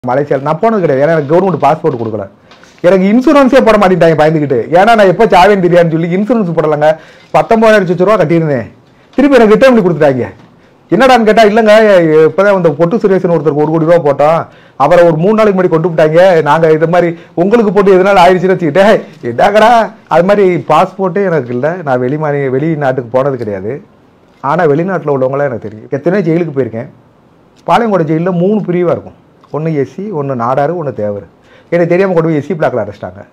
Malaysia நான் போனது கிடையாது ஏன்னா எனக்கு கவர்மெண்ட் பாஸ்போர்ட் கொடுக்கல எனக்கு இன்சூரன்ஸே போட மாட்டேன்ட்டாங்க பயந்துக்கிட்டு ஏன்னா நான் எப்போ சாவேன் தெரியான்னு சொல்லி இன்சூரன்ஸ் போடலைங்க பத்தொன்பதாயிரம் லட்சம் ரூபா கட்டியிருந்தேன் திருப்பி எனக்கு ரிட்டர்ன் பண்ணி கொடுத்துட்டாங்க என்னடான்னு கேட்டா இல்லைங்க இப்போதான் இந்த பொட்டு சுரேஷன் ஒருத்தருக்கு ஒரு கோடி ரூபா போட்டோம் அவரை ஒரு மூணு நாளைக்கு முன்னாடி கொண்டு விட்டாங்க நாங்க இது மாதிரி உங்களுக்கு போட்டு எதனால ஆயிடுச்சுன்னு வச்சுக்கிட்டேன் என்னாக்கடா அது மாதிரி பாஸ்போர்ட்டே எனக்கு இல்லை நான் வெளி மாநில வெளிநாட்டுக்கு போனது கிடையாது ஆனா வெளிநாட்டில் உள்ளவங்களாம் எனக்கு தெரியும் எத்தனை ஜெயிலுக்கு போயிருக்கேன் பாளையங்கோடை ஜெயிலில் மூணு பிரிவாக இருக்கும் ஒன்று எஸ்சி ஒன்று நாடாரு ஒன்று தேவர் எனக்கு தெரியாமல் கொண்டு போய் எஸ்சி பிளாக்ல அடைச்சிட்டாங்க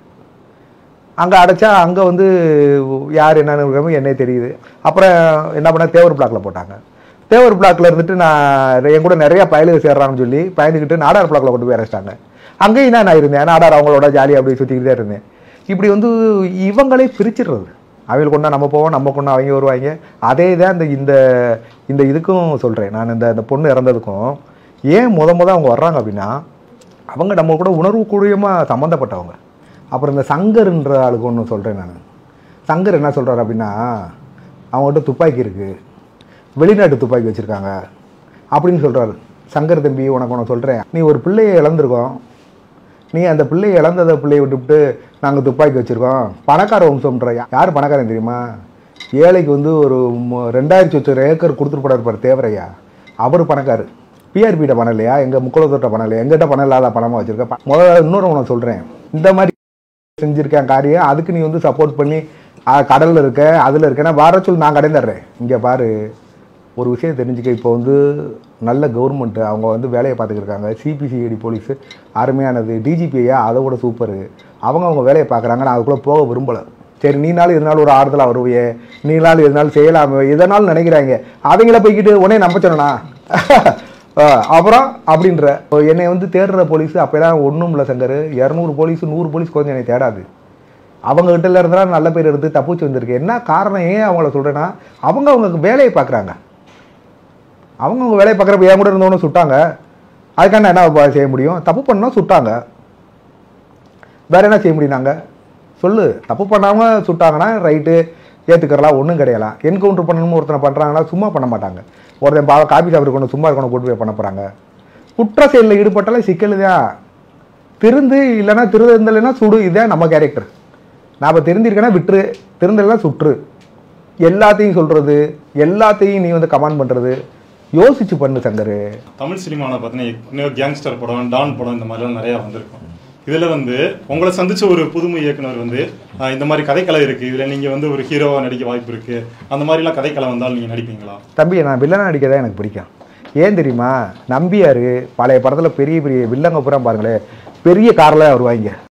அங்கே அடைச்சா அங்கே வந்து யார் என்னன்னு இருக்காம என்னே தெரியுது அப்புறம் என்ன பண்ண தேவர் பிளாக்ல போட்டாங்க தேவர் பிளாக்ல இருந்துட்டு நான் என் கூட நிறைய பயலுக சேர்றான்னு சொல்லி பயந்துக்கிட்டு நாடார் பிளாக்ல கொண்டு போய் அடைச்சிட்டாங்க அங்கேயும் தான் நான் இருந்தேன் நாடார் அவங்களோட ஜாலியாக அப்படி சுற்றிக்கிட்டு தான் இருந்தேன் இப்படி வந்து இவங்களே பிரிச்சிடுறது அவங்களுக்கு கொண்டா நம்ம போவோம் நம்ம கொண்டா அவங்க வருவாங்க அதே தான் இந்த இந்த இந்த இதுக்கும் சொல்கிறேன் நான் இந்த இந்த பொண்ணு இறந்ததுக்கும் ஏன் முத முத அவங்க வர்றாங்க அப்படின்னா அவங்க நம்ம கூட உணர்வு கூடியமாக சம்மந்தப்பட்டவங்க அப்புறம் இந்த சங்கர்ன்ற ஆளுக்கு ஒன்று சொல்கிறேன் நான் சங்கர் என்ன சொல்கிறாரு அப்படின்னா அவங்ககிட்ட துப்பாக்கி இருக்குது வெளிநாட்டு துப்பாக்கி வச்சுருக்காங்க அப்படின்னு சொல்கிறாரு சங்கர் தம்பி உனக்கு ஒன்று சொல்கிறேன் நீ ஒரு பிள்ளையை இழந்திருக்கோம் நீ அந்த பிள்ளையை இழந்தத பிள்ளையை விட்டுவிட்டு நாங்கள் துப்பாக்கி வச்சுருக்கோம் பணக்கார வம்சம்ன்ற யா- யார் பணக்காரன் தெரியுமா ஏழைக்கு வந்து ஒரு மு- ரெண்டாயிரத்தி சொச்சம் ஏக்கர் கொடுத்துட்டு போடாரு பாரு தேவரையா அவர் பணக்காரு பிஆர்பிட்ட பணம் இல்லையா எங்கள் முக்குளத்தோட்ட பணம் இல்லையா எங்கிட்ட பணம் இல்லாத பணமாக வச்சுருக்கேன் முதல்ல இன்னொரு உனக்கு சொல்கிறேன் இந்த மாதிரி செஞ்சுருக்கேன் காரியம் அதுக்கு நீ வந்து சப்போர்ட் பண்ணி ஆ, கடல்ல இருக்க அதில் இருக்கேன்னா வர சொல்லி நான் கடைந்துடுறேன் இங்கே பாரு ஒரு விஷயம் தெரிஞ்சுக்க இப்போ வந்து நல்ல கவர்மெண்ட்டு அவங்க வந்து வேலையை பார்த்துக்கிருக்காங்க சிபிசிஐடி போலீஸு அருமையானது டிஜிபிஐயா அதை விட சூப்பரு அவங்க அவங்க வேலையை பார்க்குறாங்க நான் அதுக்குள்ளே போக விரும்பலை சரி நீனாலும் எதனாலும் ஒரு ஆறுதலாக வருவியே நீனாலும் எதனாலும் செய்யலாமே எதனாலும் நினைக்கிறாங்க அவங்கள போய்க்கிட்டு உடனே நம்ப சொன்னா அப்புறம் அப்படின்ற என்னை வந்து தேடுற போலீஸ் அப்போலாம் ஒன்றும் இல்லை சங்கர் இரநூறு போலீஸ் நூறு போலீஸ் கொஞ்சம் என்னை தேடாது அவங்க கிட்ட இருந்தா நல்ல பேர் எடுத்து தப்பிச்சு வந்திருக்கு என்ன காரணம் ஏன் அவங்கள சொல்றேன்னா அவங்க அவங்க வேலையை பார்க்குறாங்க அவங்க அவங்க வேலையை பார்க்குறப்ப என் கூட இருந்தவனும் சுட்டாங்க அதுக்கான என்ன ப- செய்ய முடியும் தப்பு பண்ணா சுட்டாங்க வேற என்ன செய்ய முடியும் நாங்க சொல்லு தப்பு பண்ணாம சுட்டாங்கன்னா ரைட்டு ஏற்றுக்கிறலாம் ஒன்றும் கிடையலாம் என்கவுண்டர் பண்ணணும்னு ஒருத்தனை பண்ணுறாங்கன்னா சும்மா பண்ண மாட்டாங்க ஒருத்தன் பா காபி சாப்பிட்டு சும்மா இருக்கணும் கூட்டு போய் பண்ண போகிறாங்க குற்ற செயலில் ஈடுபட்டாலே சிக்கல் தான் திருந்து இல்லைன்னா திருந்தலைன்னா சுடு இதுதான் நம்ம கேரக்டர் நாம் திருந்திருக்கேன்னா விட்டுரு திருந்தலைன்னா சுற்று எல்லாத்தையும் சொல்கிறது எல்லாத்தையும் நீ வந்து கமெண்ட் பண்ணுறது யோசிச்சு பண்ணு சங்கரு தமிழ் சினிமாவில் பார்த்தீங்கன்னா கேங்ஸ்டர் படம் டான் படம் இந்த மாதிரிலாம் நிறையா வந்திருக்கும் இதில் வந்து உங்களை சந்திச்ச ஒரு புதுமை இயக்குனர் வந்து ஆஹ், இந்த மாதிரி கதைக்கலை இருக்குது இதில் நீங்கள் வந்து ஒரு ஹீரோவாக நடிக்க வாய்ப்பு இருக்குது அந்த மாதிரிலாம் கதைக்கலை வந்தால் நீங்கள் நடிப்பீங்களா தம்பி நான் வில்லனா நடிக்க தான் எனக்கு பிடிக்கும் ஏன் தெரியுமா நம்பியார் பழைய படத்தில் பெரிய பெரிய வில்லங்க பூரா பாருங்களேன் பெரிய காரில் வருவாங்க